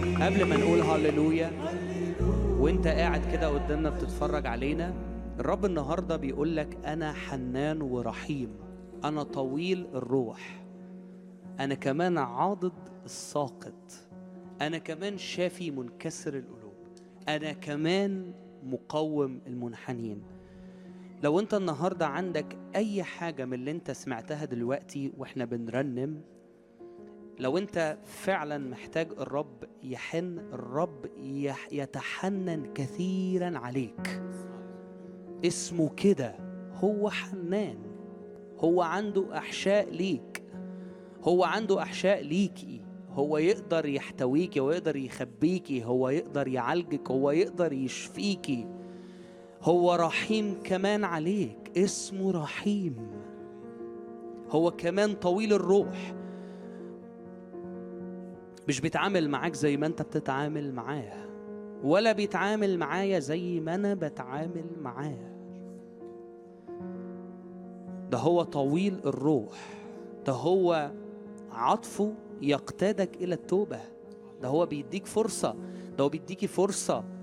قبل ما نقول هللويا وانت قاعد كده قدامنا بتتفرج علينا الرب النهارده بيقول لك انا حنان ورحيم انا طويل الروح انا كمان عاضد الساقط انا كمان شافي منكسر القلوب انا كمان مقوم المنحنين لو انت النهارده عندك اي حاجه من اللي انت سمعتها دلوقتي واحنا بنرنم لو انت فعلا محتاج الرب يحن الرب يح- يتحنن كثيرا عليك اسمه كده هو حنان هو عنده احشاء ليك هو عنده احشاء ليكي هو يقدر يحتويكي هو يقدر يخبيكي هو يقدر يعالجك هو يقدر يشفيكي هو رحيم كمان عليك اسمه رحيم هو كمان طويل الروح مش بيتعامل معاك زي ما انت بتتعامل معاه ولا بيتعامل معايا زي ما انا بتعامل معاه ده هو طويل الروح ده هو عطفه يقتادك الى التوبه ده هو بيديك فرصه ده هو بيديكي فرصه